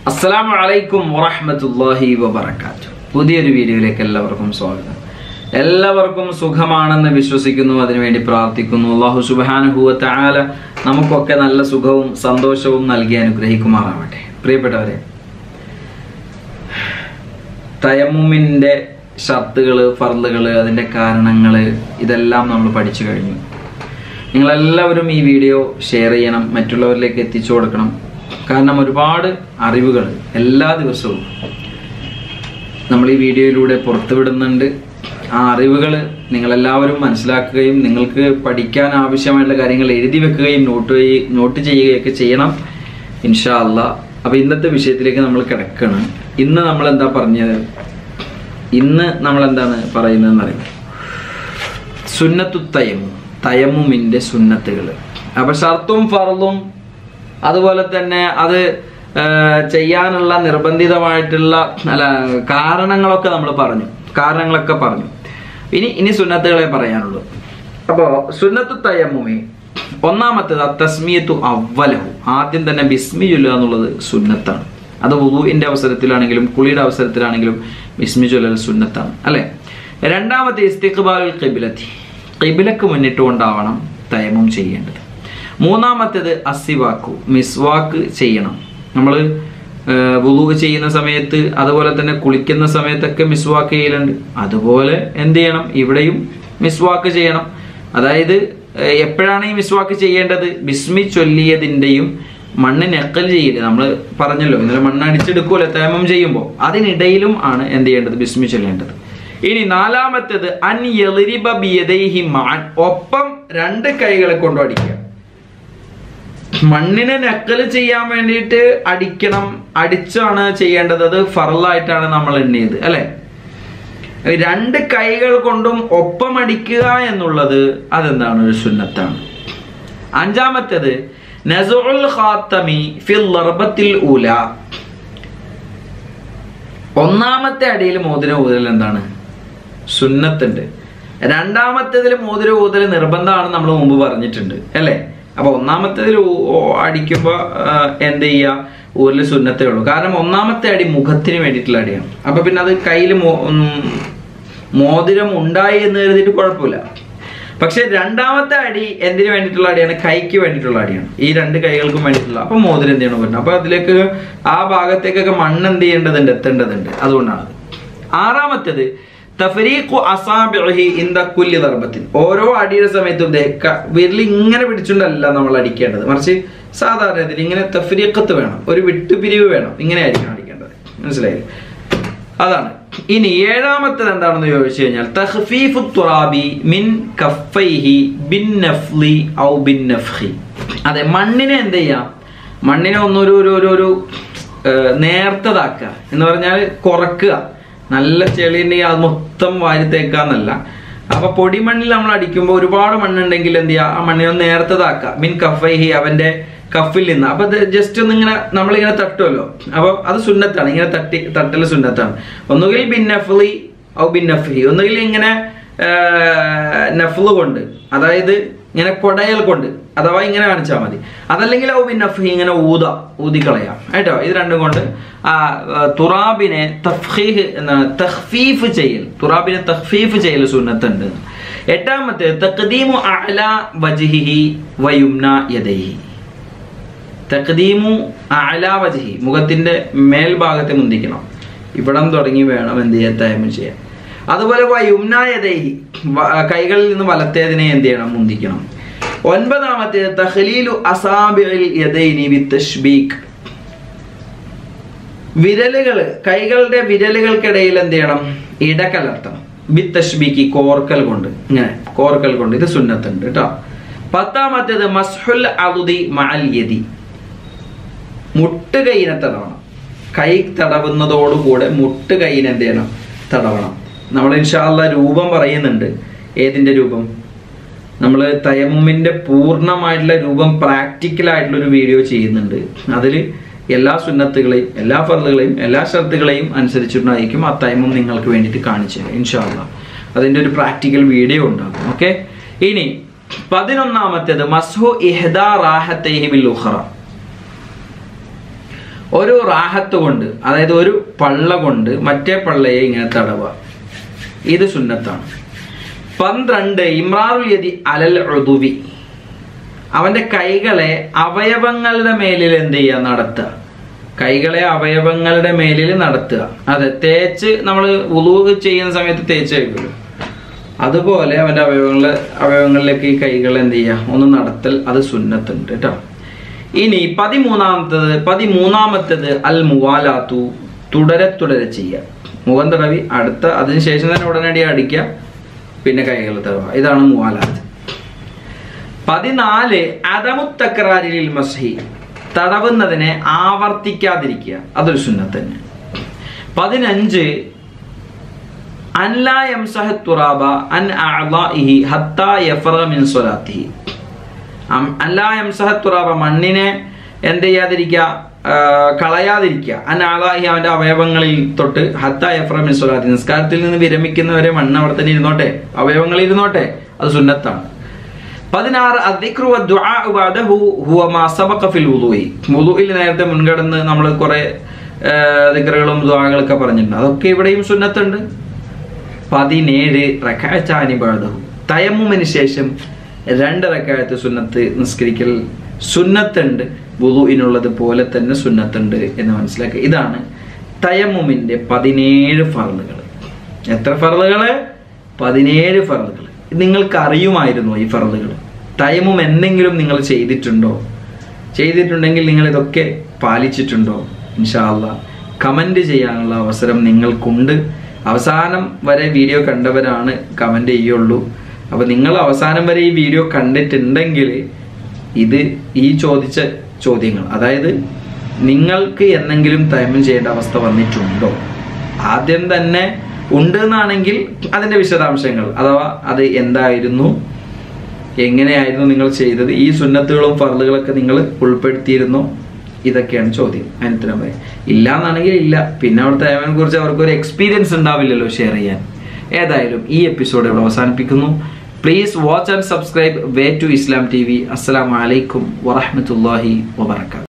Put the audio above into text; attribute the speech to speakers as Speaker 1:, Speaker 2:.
Speaker 1: അസ്സലാമു അലൈക്കും വറഹ്മത്തുള്ളാഹി വബറകാതുഹു പുതിയൊരു വീഡിയോയിലേക്ക് എല്ലാവർക്കും സ്വാഗതം എല്ലാവർക്കും സുഖമാണെന്ന് വിശ്വസിക്കുന്നു അതിനുവേണ്ടി പ്രാർത്ഥിക്കുന്നു അള്ളാഹു സുബ്ഹാനഹു വ തആല നമുക്കൊക്കെ നല്ല സുഖവും സന്തോഷവും നൽകി അനുഗ്രഹിക്കുമാറാവട്ടെ പ്രിയപ്പെട്ടവരെ തയമ്മുമിൻ്റെ ഷർത്തുകൾ ഫർളുകൾ അതിൻ്റെ കാരണങ്ങൾ ഇതെല്ലാം നമ്മൾ പഠിച്ചു കഴിഞ്ഞു നിങ്ങളെല്ലാവരും ഈ വീഡിയോ ഷെയർ ചെയ്യണം മറ്റുള്ളവരിലേക്ക് എത്തിച്ചു കൊടുക്കണം കാരണം ഒരുപാട് അറിവുകൾ എല്ലാ ദിവസവും നമ്മൾ ഈ വീഡിയോയിലൂടെ പുറത്തുവിടുന്നുണ്ട് ആ അറിവുകൾ നിങ്ങളെല്ലാവരും മനസ്സിലാക്കുകയും നിങ്ങൾക്ക് പഠിക്കാൻ ആവശ്യമായിട്ടുള്ള കാര്യങ്ങൾ എഴുതി വെക്കുകയും നോട്ട് ചെയ്യ- നോട്ട് ചെയ്യുകയൊക്കെ ചെയ്യണം ഇൻഷാ അല്ലാ അപ്പോൾ ഇന്നത്തെ വിഷയത്തിലേക്ക് നമ്മൾ കിടക്കണം ഇന്ന് നമ്മൾ എന്താ പറഞ്ഞത് ഇന്ന് നമ്മൾ എന്താണ് പറയുന്നതെന്ന് അറിയാം സുന്നത്തു തയമ്മു തയമ്മുമിൻ്റെ സുന്നത്തുകൾ അപ്പൊ ഷർത്തും ഫറലും അതുപോലെ തന്നെ അത് ആ, ചെയ്യാനുള്ള നിർബന്ധിതമായിട്ടുള്ള അല്ല കാരണങ്ങളൊക്കെ നമ്മൾ പറഞ്ഞു കാരണങ്ങളൊക്കെ പറഞ്ഞു ഇനി ഇനി സുന്നത്തുകളെ പറയാനുള്ളൂ അപ്പോൾ സുന്നത്തു തയമ്മുമി ഒന്നാമത്തേത് തസ്മിയത്തു അവലഹു ആദ്യം തന്നെ ബിസ്മി ചൊല്ലുക എന്നുള്ളത് സുന്നത്താണ് അത് വുദുവിന്റെ അവസരത്തിലാണെങ്കിലും കുളിയുടെ അവസരത്തിലാണെങ്കിലും ബിസ്മി ചൊല്ലൽ സുന്നത്താണ് അല്ലെ രണ്ടാമത്തെ ഇസ്തിഖ്ബാലുൽ ഖിബിലത്തി ഖിബിലക്ക് മുന്നിട്ടുകൊണ്ടാവണം തയമം ചെയ്യേണ്ടത് മൂന്നാമത്തേത് അസിവാക്കു മിസ്വാക്ക് ചെയ്യണം നമ്മൾ വുളു ചെയ്യുന്ന സമയത്ത് അതുപോലെ തന്നെ കുളിക്കുന്ന സമയത്തൊക്കെ മിസ്വാക്ക് ചെയ്യലുണ്ട് അതുപോലെ എന്ത് ചെയ്യണം ഇവിടെയും മിസ്വാക്ക് ചെയ്യണം അതായത് ഏഹ്, എപ്പോഴാണ് ഈ മിസ്വാക്ക് ചെയ്യേണ്ടത് ബിസ്മി ചൊല്ലിയതിൻ്റെയും മണ്ണ് നെക്കൽ ചെയ്യില്ല നമ്മൾ പറഞ്ഞല്ലോ ഇന്നലെ മണ്ണ് അടിച്ചെടുക്കുമല്ലോ തേമം ചെയ്യുമ്പോൾ അതിനിടയിലും ആണ് എന്ത് ചെയ്യേണ്ടത് ബിസ്മി ചൊല്ലേണ്ടത് ഇനി നാലാമത്തേത് അൻ യളിരിബ ബിയദൈഹി മാൻ ഒപ്പം രണ്ട് കൈകളെ കൊണ്ടും അടിക്കുക മണ്ണിനെ നക്കൽ ചെയ്യാൻ വേണ്ടിയിട്ട് അടിക്കണം അടിച്ചാണ് ചെയ്യേണ്ടത് അത് ഫറലായിട്ടാണ് നമ്മൾ എണ്ണിയത് അല്ലെ രണ്ട് കൈകൾ കൊണ്ടും ഒപ്പം അടിക്കുക എന്നുള്ളത് അതെന്താണ് ഒരു സുന്നത്താണ് അഞ്ചാമത്തേത് നസുൽ ഖാത്തമി ഫിൽ ലർബത്തിൽ ഊല ഒന്നാമത്തെ അടിയിൽ മോതിര ഊതൽ എന്താണ് സുന്നത്തുണ്ട് രണ്ടാമത്തേതിൽ മോതിര ഊതൽ നിർബന്ധമാണ് നമ്മൾ മുമ്പ് പറഞ്ഞിട്ടുണ്ട് അല്ലേ അപ്പൊ ഒന്നാമത്തേതിൽ ഊ- ഓ- അടിക്കുമ്പോ ആ, എന്ത് ചെയ്യുക ഊരിൽ സുന്നത്തേ ഉള്ളൂ കാരണം ഒന്നാമത്തെ അടി മുഖത്തിന് വേണ്ടിയിട്ടുള്ള അടിയാണ് അപ്പൊ പിന്നെ അത് കയ്യിൽ മോതിരം ഉണ്ടായി എന്ന് കരുതിയിട്ട് കുഴപ്പമില്ല പക്ഷെ രണ്ടാമത്തെ അടി എന്തിനു വേണ്ടിയിട്ടുള്ള അടിയാണ് കൈക്ക് വേണ്ടിയിട്ടുള്ള അടിയാണ് ഈ രണ്ട് കൈകൾക്കും വേണ്ടിയിട്ടുള്ള അപ്പൊ മോതിരം എന്ത് ചെയ്യണം വരുന്നത് അപ്പൊ അതിലേക്ക് ആ ഭാഗത്തേക്കൊക്കെ മണ്ണ് എന്ത് ചെയ്യേണ്ടതുണ്ട് എത്തേണ്ടതുണ്ട് അതുകൊണ്ടാണ് ആറാമത്തേത് തഫരീഖു അസാബിഹി ഇന്ദ കുല്ലി ദർബത്തിൻ ഓരോ അടിയുടെ സമയത്തും ദേ ക- വിരൽ ഇങ്ങനെ പിടിച്ചുകൊണ്ടല്ല നമ്മൾ അടിക്കേണ്ടത് മറിച്ച് സാധാരണ ഇതിൽ ഇങ്ങനെ തഫരീഖത്ത് വേണം ഒരു വിട്ടുപിരിവ് വേണം ഇങ്ങനെ ആയിരിക്കണം അടിക്കേണ്ടത് മനസ്സിലായില്ലേ അതാണ് ഇനി ഏഴാമത്തേത് എന്താണെന്ന് ചോദിച്ചു കഴിഞ്ഞാൽ തഖ്ഫീഫു തുറാബി മിൻ കഫൈഹി ബിൻ നഫ്ലി ഔ ബിൻ നഫ്ഹി അതെ മണ്ണിനെ എന്ത് ചെയ്യാം മണ്ണിനെ ഒന്നൊരു ഒരു ഒരു ഒരു ഏഹ്, നേർത്തതാക്കുക എന്ന് പറഞ്ഞാൽ കുറക്കുക നല്ല ചെളി ഉണ്ടെങ്കിൽ അത് മൊത്തം വാരിത്തേക്കാന്നല്ല അപ്പൊ പൊടിമണ്ണിൽ നമ്മൾ അടിക്കുമ്പോൾ ഒരുപാട് മണ്ണുണ്ടെങ്കിൽ എന്ത് ചെയ്യുക ആ മണ്ണിനെ ഒന്ന് നേർത്തതാക്കുക മിൻ കഫൈഹി അവന്റെ കഫിൽ നിന്ന് അപ്പൊ ജസ്റ്റ് ഒന്ന് ഇങ്ങനെ നമ്മളിങ്ങനെ തട്ടുമല്ലോ അപ്പൊ അത് സുന്നത്താണ് ഇങ്ങനെ തട്ടി തട്ടൽ സുന്നത്താണ് ഒന്നുകിൽ ബിൻ നഫ്ലി ഔ ബിൻ നഫ്ഹി ഒന്നുകിൽ ഇങ്ങനെ നഫ്ല് കൊണ്ട് അതായത് ഇങ്ങനെ കൊടയൽ കൊണ്ട് അഥവാ ഇങ്ങനെ കാണിച്ചാൽ മതി അതല്ലെങ്കിൽ ഔ ബിൻ നഫ്ഹി ഇങ്ങനെ ഊത ഊതിക്കളയാം കേട്ടോ ഇത് രണ്ടും കൊണ്ട് ആ ആ, തുറാബിനെ തഫ്ഹീഹ് എന്താണ് തഖ്ഫീഫ് ചെയ്യൽ തുറാബിനെ തഖ്ഫീഫ് ചെയ്യൽ സുന്നത്തുണ്ട് എട്ടാമത്തെ തഖ്ദീമു അഅല വജ്ഹിഹി വയുംന യദൈഹി തഖ്ദീമു അഅലാ വജ്ഹി മുഖത്തിന്റെ മേൽഭാഗത്തെ മുന്തിക്കണം ഇവിടം തുടങ്ങി വേണം എന്ത് ചെയ്യാൻ തയമം ചെയ്യാൻ അതുപോലെ വയുംനായതൈഹി കൈകളിൽ നിന്ന് വലത്തേതിനെ എന്ത് ചെയ്യണം മുന്തിക്കണം ഒൻപതാമത്തെ തഖ്ലീലു അസാബിൽ യദൈനി ബിത്തഷ്ബീക് വിരലുകൾ കൈകളുടെ വിരലുകൾക്കിടയിൽ എന്ത് ചെയ്യണം ഇടകലർത്തണം ബിത്തഷ്ബീക്ക് കോർക്കൽ കൊണ്ട് ഇങ്ങനെ കോർക്കൽ കൊണ്ട് ഇത് സുന്നത്തുണ്ട് കേട്ടോ പത്താമത്തേത് മസ്ഹുൽ അലുദി മഅൽ യദി മുട്ട് കൈയിനെ തടവണം കൈ തടവുന്നതോടുകൂടെ മുട്ട് കൈയിനെ എന്ത് ചെയ്യണം തടവണം നമ്മൾ ഇൻഷാല്ല രൂപം പറയുന്നുണ്ട് ഏതിന്റെ രൂപം നമ്മൾ തയമ്മിന്റെ പൂർണ്ണമായിട്ടുള്ള രൂപം പ്രാക്ടിക്കൽ ആയിട്ടുള്ള ഒരു വീഡിയോ ചെയ്യുന്നുണ്ട് അതിൽ എല്ലാ സുന്നത്തുകളെയും എല്ലാ ഫർദുകളെയും എല്ലാ ഷർത്തുകളെയും അനുസരിച്ചിട്ടുണ്ടായിരിക്കും ആ തൈമും നിങ്ങൾക്ക് വേണ്ടിയിട്ട് കാണിച്ചു തരാം ഇൻഷാല്ല അതിന്റെ ഒരു പ്രാക്ടിക്കൽ വീഡിയോ ഉണ്ടാകും ഓക്കെ ഇനി പതിനൊന്നാമത്തേത് മസ്ഹു ഇഹ്ദാ റാഹത്തൈഹി ബിൽ ഉഖറ ഒരു റാഹത്ത് കൊണ്ട് അതായത് ഒരു പള്ള കൊണ്ട് മറ്റേ പള്ളയെ ഇങ്ങനെ തടവുക ഇത് സുന്നത്താണ് പന്ത്രണ്ട് ഇമ്രാറുൽ യദി അലൽ ഉദുവി അവന്റെ കൈകളെ അവയവങ്ങളുടെ മേലിൽ എന്ത് ചെയ്യുക നടത്തുക കൈകളെ അവയവങ്ങളുടെ മേലിൽ നടത്തുക അതെ തേച്ച് നമ്മൾ ഉളുവ് ചെയ്യുന്ന സമയത്ത് തേച്ച് കഴിക്കുമല്ലോ അതുപോലെ അവന്റെ അവയവങ്ങളെ അവയവങ്ങളിലേക്ക് ഈ കൈകൾ എന്ത് ചെയ്യുക ഒന്ന് നടത്തൽ അത് സുന്നത്തുണ്ട് കേട്ടോ ഇനി പതിമൂന്നാമത്തത് പതിമൂന്നാമത്തത് അൽ മുവാലാത്തു തുടരെ തുടരെ ചെയ്യുക മുഖം തടവി അടുത്ത അതിനുശേഷം തന്നെ ഉടനടി അടിക്കുക പിന്നെ കൈകൾ തടവുക ഇതാണ് മുവാലാത്ത് പതിനാല് അദമുത്തക്രാരിൽ മസ്ഹി തടവുന്നതിനെ ആവർത്തിക്കാതിരിക്കുക അതൊരു സുന്നത്ത് തന്നെ പതിനഞ്ച് അൻലാ യംസഹ തുറാബ അൻ അഅ്ളാഇഹി ഹത്താ യഫറഗ മിൻ സ്വലാത്തിഹി അം- അല്ലാ യംസഹ തുറാബ മണ്ണിനെ എന്ത് ചെയ്യാതിരിക്കുക ആ, കളയാതിരിക്കുക അൻ അഅ്ളാഇഹി അവന്റെ അവയവങ്ങളിൽ തൊട്ട് ഹത്താ യഫറഗ മിൻ സ്വലാത്തി നിസ്കാരത്തിൽ നിന്ന് വിരമിക്കുന്നവരെ മണ്ണ് അവിടെ തന്നെ ഇരുന്നോട്ടെ അവയവങ്ങളിൽ ഇരുന്നോട്ടെ അത് സുന്നത്താണ് പതിനാറ് അദ്ദിക്റു വദ്ദുആഉ ബഅദഹു ഹുവ മാ സബഖ ഫിൽ വുളൂഇ വുളൂഇൽ നേരത്തെ മുൻകടന്ന് നമ്മൾ കുറെ ദിക്റുകളും ദുആകളൊക്കെ പറഞ്ഞിട്ടുണ്ട് അതൊക്കെ ഇവിടെയും സുന്നത്തുണ്ട് പതിനേഴ് റക്കാച്ചാനി ബഅദഹു തയമ്മുമിന് ശേഷം രണ്ട് റക്കായത്ത് സുന്നത്ത് നിസ്കരിക്കൽ സുന്നത്തുണ്ട് വുളുഇനുള്ളത് പോലെ തന്നെ സുന്നത്തുണ്ട് എന്ന് മനസ്സിലാക്കുക ഇതാണ് തയമ്മുമിന്റെ പതിനേഴ് ഫർളുകൾ എത്ര ഫർളുകള് പതിനേഴ് ഫർളുകൾ നിങ്ങൾക്ക് അറിയുമായിരുന്നോ ഈ ഫർളുകൾ തയമ്മും എന്തെങ്കിലും നിങ്ങൾ ചെയ്തിട്ടുണ്ടോ ചെയ്തിട്ടുണ്ടെങ്കിൽ നിങ്ങൾ ഇതൊക്കെ പാലിച്ചിട്ടുണ്ടോ ഇൻഷാല്ല കമന്റ് ചെയ്യാനുള്ള അവസരം നിങ്ങൾക്കുണ്ട് അവസാനം വരെ വീഡിയോ കണ്ടവരാണ് കമന്റ് ചെയ്യുള്ളൂ അപ്പൊ നിങ്ങൾ അവസാനം വരെ ഈ വീഡിയോ കണ്ടിട്ടുണ്ടെങ്കിൽ ഇത് ഈ ചോദിച്ച ചോദ്യങ്ങൾ അതായത് നിങ്ങൾക്ക് എന്തെങ്കിലും തയമം ചെയ്യേണ്ട അവസ്ഥ വന്നിട്ടുണ്ടോ ആദ്യം തന്നെ ഉണ്ട് എന്നാണെങ്കിൽ അതിന്റെ വിശദാംശങ്ങൾ അഥവാ അത് എന്തായിരുന്നു എങ്ങനെയായിരുന്നു നിങ്ങൾ ചെയ്തത് ഈ സുന്നത്തുകളും ഫർളുകളൊക്കെ നിങ്ങൾ ഉൾപ്പെടുത്തിയിരുന്നോ ഇതൊക്കെയാണ് ചോദ്യം അതിനുത്തരം പറയാം ഇല്ല എന്നാണെങ്കിൽ ഇല്ല പിന്നെ അവിടുത്തെ തേവനെ കുറിച്ച് അവർക്ക് ഒരു എക്സ്പീരിയൻസ് ഉണ്ടാവില്ലല്ലോ ഷെയർ ചെയ്യാൻ ഏതായാലും ഈ എപ്പിസോഡ് ഇവിടെ അവസാനിപ്പിക്കുന്നു please watch and subscribe way to Islam T V അസ്സലാമലൈക്കും വറഹമത്തല്ലാഹി വബർക്കാത്തു